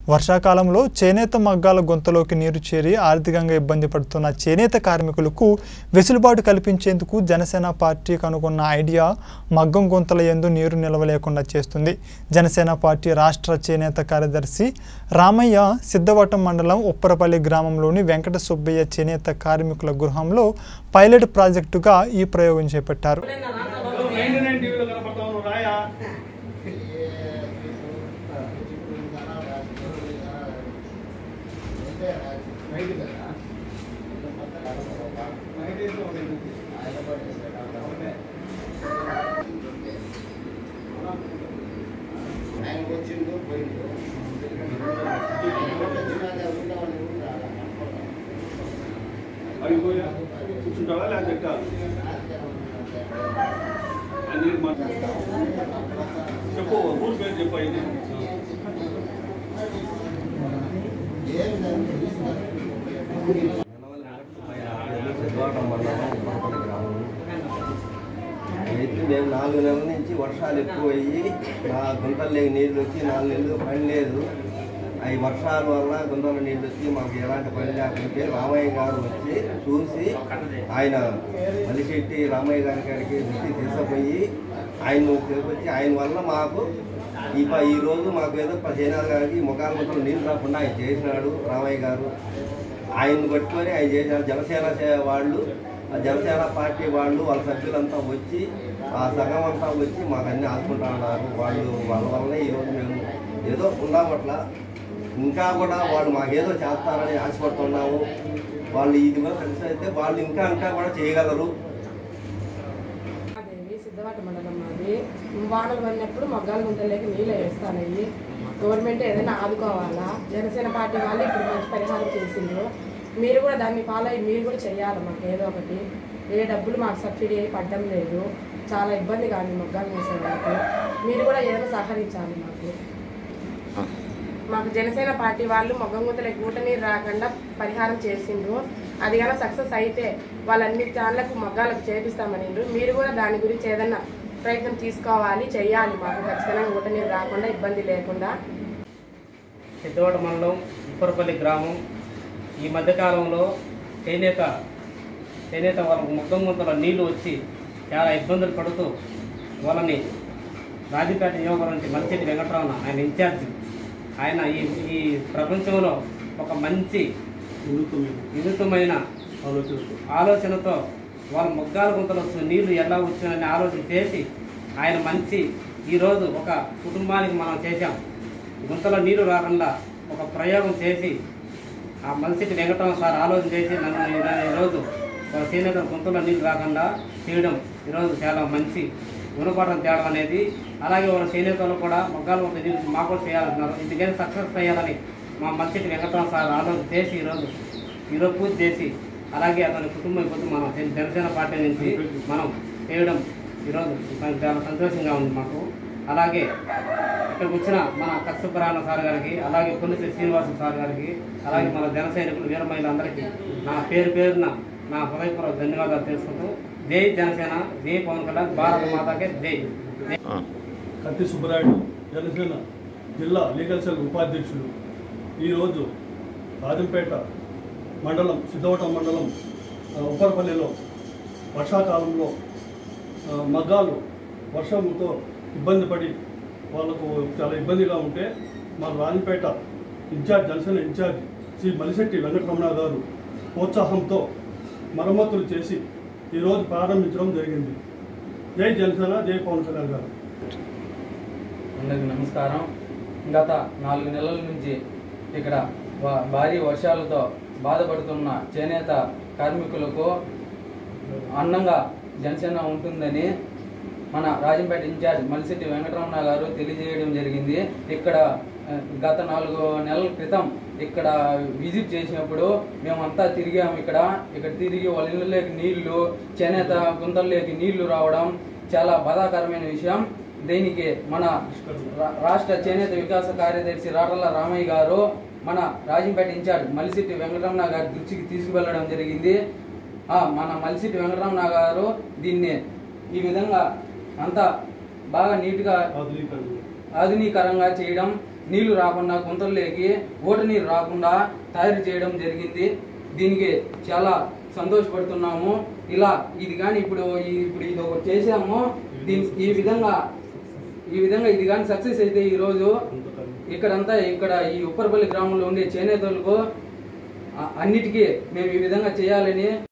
వర్షాకాలంలో చేనేత మగ్గాల గొంతులోకి నీరు చేరి ఆర్థికంగా ఇబ్బంది పడుతున్న చేనేత కార్మికులకు వెసులుబాటు కల్పించేందుకు జనసేన పార్టీ కనుగొన్న ఐడియా మగ్గం గొంతుల యందు నీరు నిలవలేకుండా చేస్తుంది జనసేన పార్టీ రాష్ట్ర చేనేత కార్యదర్శి రామయ్య సిద్ధవటం మండలం ఉప్పరపల్లి గ్రామంలోని వెంకట సుబ్బయ్య చేనేత కార్మికుల గృహంలో పైలట్ ప్రాజెక్టుగా ఈ ప్రయోగం చేపట్టారు నైన్టీ నైన్ టీవీలో కనపడతా ఉన్నావు రాయా అడిగిపోయా కూర్చుంటావా లేకపోతే ఎక్కా? అది మాట చెప్పు ఊరు పేరు చెప్పు అయింది సిద్ధవటం మండలం ఉప్పరపల్లి గ్రామం అయితే మేము నాలుగు నెలల నుంచి వర్షాలు ఎక్కువ అయ్యి నా గుంతల్లోకి నీళ్ళు వచ్చి నాలుగు నెలలు పని లేదు అవి వర్షాల వల్ల గుంతల నీళ్ళు వచ్చి మాకు ఎలాంటి పని లేకుంటే రామయ్య గారు వచ్చి చూసి ఆయన మలిశెట్టి రామయ్య గారి గారికి వచ్చి తీసుకుపోయి ఆయన తీసుకొచ్చి ఆయన వల్ల మాకు ఈ ప- ఈ రోజు మాకు ఏదో పదిహేను గారికి ముఖాల గుంతలు నీళ్ళు రాకుండా ఆయన చేసినాడు రామయ్య గారు ఆయన్ని పట్టుకొని ఆయన చేశారు జనసేన చే- వాళ్ళు ఆ జనసేన పార్టీ వాళ్ళు వాళ్ళ సభ్యులంతా వచ్చి ఆ సగం అంతా వచ్చి మాకు అన్ని ఆదుకుంటా ఉన్నారు వాళ్ళు వాళ్ళ వల్లనే ఈరోజు మేము ఏదో ఉన్నామట్ల ఇంకా కూడా వాళ్ళు మాకేదో చేస్తారని ఆశపడుతున్నాము వాళ్ళు ఇది కూడా కలిసి అయితే వాళ్ళు ఇంకా ఇంకా కూడా చేయగలరు దేవి సిద్ధవట మండలం మాది వానలు పడినప్పుడు మగ్గాల గుంతలేక నీళ్ళు వేస్తానయ్యి గవర్నమెంట్ ఏదైనా ఆదుకోవాలా జనసేన పార్టీ వాళ్ళు ఇప్పుడు మంచి పరిహారం చేసిండ్రు మీరు కూడా దాన్ని ఫాలో అయ్యి మీరు కూడా చేయాలి మాకు ఏదో ఒకటి ఏ డబ్బులు మాకు సబ్సిడీ అయ్యి పడ్డం లేదు చాలా ఇబ్బంది కానీ మగ్గాలు వేసే వాళ్ళకి మీరు కూడా ఏదైనా సహకరించాలి మాకు మాకు జనసేన పార్టీ వాళ్ళు మొగ్గం గుంతలకి ఊట నీరు రాకుండా పరిహారం చేసిండ్రు అది కానీ సక్సెస్ అయితే వాళ్ళన్ని ఛానళ్ళకు మొగ్గాలకు చేపిస్తామనిండ్రు మీరు కూడా దాని గురించి ఏదన్నా ప్రయత్నం తీసుకోవాలి చేయాలి మాకు ఖచ్చితంగా ఊట నీరు రాకుండా ఇబ్బంది లేకుండా సిద్ధవట మండలం ఉప్పరపల్లి గ్రామం ఈ మధ్యకాలంలో చేనేత చేనేత వాళ్ళకు ముఖం ముంతల నీళ్లు వచ్చి చాలా ఇబ్బందులు పడుతూ వాళ్ళని రాజపేట నియోజకవర్గం నుంచి మలిశెట్టి వెంకటరమణ ఆయన ఇన్ఛార్జ్ ఆయన ఈ ఈ ప్రపంచంలో ఒక మంచి వినూతమైన ఆలోచిస్తూ ఆలోచనతో వాళ్ళ మొగ్గాల గుంతలు వస్తున్న నీళ్లు ఎలా వచ్చినాయని ఆలోచన చేసి ఆయన మంచి ఈరోజు ఒక కుటుంబానికి మనం చేశాం గుంతలో నీళ్లు రాకుండా ఒక ప్రయోగం చేసి ఆ మలిసిటి వెంకటరామ సార్ ఆలోచన చేసి నన్ను ఈ- ఈరోజు ఒక చేనేత గుంతలో నీళ్లు రాకుండా చేయడం ఈరోజు చాలా మంచి గుణపాఠం తేవడం అనేది అలాగే వాళ్ళ చేనేతలు కూడా మొగ్గాల గుంత నీళ్ళు మాకు కూడా చేయాలంటున్నారు ఇందుకని సక్సెస్ అయ్యాలని మా మలిసిటి వెంకటరామ సార్ ఆలోచన చేసి ఈరోజు ఈరోజు పూజ చేసి అలాగే అతని కుటుంబం ఇప్పుడు మనం జన- జనసేన పార్టీ నుంచి మనం చేయడం ఈరోజు మనకు చాలా సంతోషంగా ఉంది మాకు అలాగే ఇక్కడికి వచ్చిన మన కష్టపురాణ సార్ గారికి అలాగే పొలిసి శ్రీనివాస సార్ గారికి అలాగే మన జన సైనికులు వీర మహిళలందరికీ నా పేరు పేరున నా హృదయపూర్వక ధన్యవాదాలు తెలుసుకుంటూ జై జనసేన జై పవన్ కళ్యాణ్ భారత మాతాకే జై జై కత్తి సుబ్బరాయుడు జనసేన జిల్లా లీగల్ సెల్ ఉపాధ్యక్షుడు ఈరోజు రాజంపేట మండలం సిద్ధవటం మండలం ఆ, ఉప్పరపల్లిలో వర్షాకాలంలో ఆ, మగ్గాలు వర్షంతో ఇబ్బంది పడి వాళ్ళకు చాలా ఇబ్బందిగా ఉంటే మన రాజంపేట ఇన్ఛార్జ్ జనసేన ఇన్ఛార్జ్ శ్రీ మలిశెట్టి వెంకటరమణ గారు ప్రోత్సాహంతో మరమ్మతులు చేసి ఈరోజు ప్రారంభించడం జరిగింది జై జనసేన జై పవన్ కళ్యాణ్ గారు అందరికి నమస్కారం గత నాలుగు నెలల నుంచి ఇక్కడ వా- భారీ వర్షాలతో బాధపడుతున్న చేనేత కార్మికులకు అన్నంగా జనసేన ఉంటుందని మన రాజంపేట ఇన్ఛార్జ్ మలిశెట్టి వెంకటరమణ గారు తెలియజేయడం జరిగింది ఇక్కడ ఆ, గత నాలుగు నెలల క్రితం ఇక్కడ విజిట్ చేసినప్పుడు మేమంతా తిరిగాము ఇక్కడ ఇక్కడ తిరిగి వాళ్ళ ఇళ్ళలోకి నీళ్లు చేనేత గుంతల్లోకి నీళ్లు రావడం చాలా బాధాకరమైన విషయం దీనికి మన రా- రాష్ట్ర చేనేత వికాస కార్యదర్శి రాటల రామయ్య గారు మన రాజంపేట ఇన్ఛార్జ్ మలిశెట్టి వెంకటరమణ గారి దృష్టికి తీసుకువెళ్ళడం జరిగింది ఆ, మన మలిశెట్టి వెంకటరమణ గారు దీన్ని ఈ విధంగా అంతా బాగా నీట్గా ఆధునీకరణ ఆధునీకరంగా చేయడం నీళ్లు రాకుండా గుంతల్లోకి ఊట నీరు రాకుండా తయారు చేయడం జరిగింది దీనికి చాలా సంతోషపడుతున్నాము ఇలా ఇది కానీ ఇప్పుడు ఈ- ఇప్పుడు ఇది ఒకటి చేసాము దీని ఈ విధంగా ఈ విధంగా ఇది కానీ సక్సెస్ అయితే ఈరోజు ఇక్కడంతా ఇక్కడ ఈ ఉప్పరపల్లి గ్రామంలో ఉండే చేనేతలకు అ- అన్నిటికీ మేము ఈ విధంగా చేయాలని